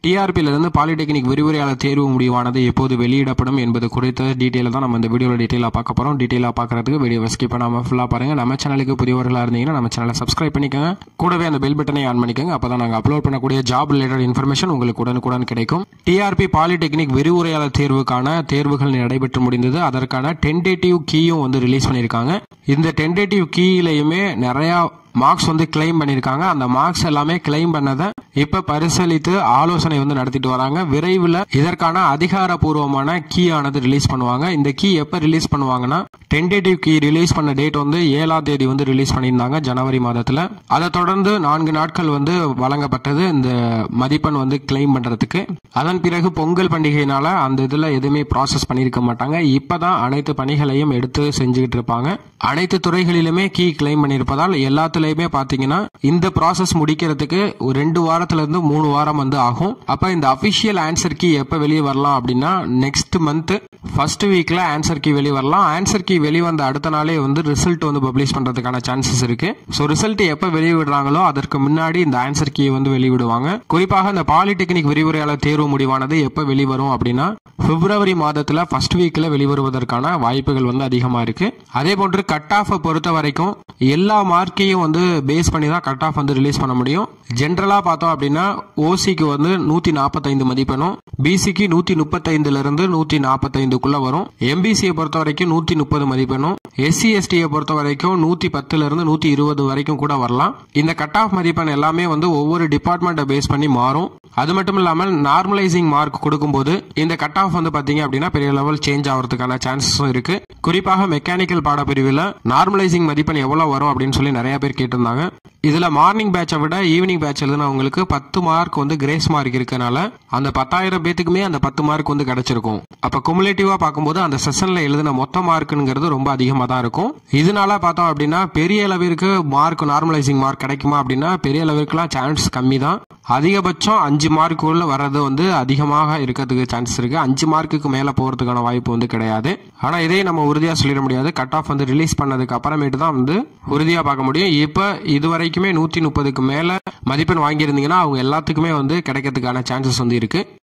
டிஆர்பியில இருந்து பாலிடெக்னிக் விரிவுரையாளர் தேர்வு முடிவானது எப்போது வெளியிடப்படும் என்பது குறித்த டீட்டெயில் தான் நம்ம இந்த வீடியோவில் டீட்டெயிலாக பார்க்க போகிறோம் டீட்டெயிலாக பார்க்கறதுக்கு வீடியோ ஸ்கிப் பண்ணாமல் ஃபுல்லாக பாருங்க நம்ம சேனலுக்கு புதியவர்களாக இருந்தீங்கன்னா நம்ம சேனலை சப்ஸ்கிரைப் பண்ணிக்கோங்க கூடவே அந்த பெல் பட்டனை ஆன் பண்ணிக்கோங்க அப்போ தான் நாங்கள் அப்லோட் பண்ணக்கூடிய ஜாப் ரிலேட்டட் இன்ஃபர்மேஷன் உங்களுக்கு உடனுக்குடன் கிடைக்கும் டிஆர்பி பாலிடெக்னிக் விரிவுரையாளர் தேர்வுக்கான தேர்வுகள் நடைபெற்று முடிந்தது அதற்கான டென்டேட்டிவ் கீயும் வந்து ரிலீஸ் பண்ணியிருக்காங்க இந்த டென்டேட்டிவ் கீலையுமே நிறையா மார்க்ஸ் வந்து கிளைம் பண்ணியிருக்காங்க அந்த மார்க்ஸ் எல்லாமே கிளைம் பண்ணதை இப்ப பரிசீலித்து ஆலோசனை வந்து நடத்திட்டு வராங்க விரைவில் இதற்கான அதிகாரப்பூர்வமான கீ ஆனது ரிலீஸ் பண்ணுவாங்க இந்த கீ எப்ப ரிலீஸ் பண்ணுவாங்கன்னா டென்டேட்டிவ் கீ ரிலீஸ் பண்ண டேட் வந்து ஏழாம் தேதி வந்து ரிலீஸ் பண்ணியிருந்தாங்க ஜனவரி மாதத்துல அதை தொடர்ந்து நான்கு நாட்கள் வந்து வழங்கப்பட்டது இந்த மதிப்பெண் வந்து கிளைம் பண்றதுக்கு அதன் பிறகு பொங்கல் பண்டிகையினால அந்த இதுல எதுவுமே ப்ராசஸ் பண்ணியிருக்க மாட்டாங்க இப்பதான் அனைத்து பணிகளையும் எடுத்து செஞ்சுக்கிட்டு இருப்பாங்க அனைத்து துறைகளிலுமே கீ கிளைம் பண்ணியிருப்பதால் எல்லாத்துலயுமே பாத்தீங்கன்னா இந்த ப்ராசஸ் முடிக்கிறதுக்கு ஒரு ரெண்டு வாரத்துல இருந்து மூணு வாரம் வந்து ஆகும் அப்ப இந்த அபிஷியல் ஆன்சர் கீ எப்ப வெளியே வரலாம் அப்படின்னா நெக்ஸ்ட் மந்த் ஃபர்ஸ்ட் வீக்ல ஆன்சர் கீ வெளியே வரலாம் ஆன்சர் கீ வெளிவந்த அடுத்த நாளே வந்து ரிசல்ட் வந்து பப்ளிஷ் பண்றதுக்கான சான்சஸ் இருக்கு ஸோ ரிசல்ட் எப்ப வெளியிடுறாங்களோ அதற்கு முன்னாடி இந்த ஆன்சர் கீ வந்து வெளியிடுவாங்க குறிப்பாக இந்த பாலிடெக்னிக் விரிவுரையாளர் தேர்வு முடிவானது எப்ப வெளிவரும் அப்படின்னா பிப்ரவரி மாதத்துல ஃபர்ஸ்ட் வீக்ல வெளிவருவதற்கான வாய்ப்புகள் வந்து அதிகமா இருக்கு அதே போன்று கட் ஆஃப் பொறுத்த வரைக்கும் எல்லா மார்க்கையும் வந்து பேஸ் பண்ணி தான் கட் ஆஃப் வந்து ரிலீஸ் பண்ண முடியும் ஜென்ரலா பார்த்தோம் அப்படின்னா ஓசிக்கு வந்து நூத்தி நாற்பத்தைந்து மதிப்பெண்ணும் பிசிக்கு நூத்தி முப்பத்தைந்துல இருந்து நூத்தி நாற்பத்தைந்துக்குள்ள வரும் எம்பிசியை பொறுத்த வரைக்கும் நூத்தி முப்பது மதிப்பெண்ணும் எஸ்சி எஸ்டியை பொறுத்த வரைக்கும் நூத்தி பத்துல இருந்து நூத்தி இருபது வரைக்கும் கூட வரலாம் இந்த கட் ஆஃப் மதிப்பெண் எல்லாமே வந்து ஒவ்வொரு டிபார்ட்மெண்ட்டை பேஸ் பண்ணி மாறும் அது மட்டும் இல்லாமல் நார்மலைசிங் மார்க் கொடுக்கும்போது இந்த கட் ஆஃப் வந்து பாத்தீங்க அப்படின்னா பெரிய லெவல் சேஞ்ச் ஆகிறதுக்கான சான்சஸும் இருக்கு குறிப்பாக மெக்கானிக்கல் பாடப்பிரிவில் நார்மலைசிங் மதிப்பெண் எவ்வளவு வரும் அப்படின்னு சொல்லி நிறைய பேர் கேட்டிருந்தாங்க இதுல மார்னிங் பேட்சை விட ஈவினிங் பேட்ச் எழுதினவங்களுக்கு பத்து மார்க் வந்து கிரேஸ் மார்க் இருக்கனால அந்த பத்தாயிரம் பேத்துக்குமே அந்த பத்து மார்க் வந்து கிடைச்சிருக்கும் அப்ப குமுலேட்டிவா பார்க்கும்போது அந்த செஷன்ல எழுதின மொத்த மார்க்குங்கிறது ரொம்ப அதிகமா தான் இருக்கும் இதனால பார்த்தோம் அப்படின்னா பெரிய அளவிற்கு மார்க் நார்மலைசிங் மார்க் கிடைக்குமா அப்படின்னா பெரிய அளவிற்குலாம் சான்ஸ் கம்மி தான் அதிகபட்சம் அஞ்சு மார்க்குள்ள வர்றது வந்து அதிகமாக இருக்கிறதுக்கு சான்சஸ் இருக்கு அஞ்சு மார்க்குக்கு மேல போறதுக்கான வாய்ப்பு வந்து கிடையாது ஆனா இதையும் நம்ம உறுதியா சொல்லிட முடியாது கட் ஆஃப் வந்து ரிலீஸ் பண்ணதுக்கு அப்புறமேட்டு தான் வந்து உறுதியா பார்க்க முடியும் இப்ப இது வரைக்குமே நூத்தி முப்பதுக்கு மேல மதிப்பெண் வாங்கியிருந்தீங்கன்னா அவங்க எல்லாத்துக்குமே வந்து கிடைக்கிறதுக்கான சான்சஸ் வந்து இருக்கு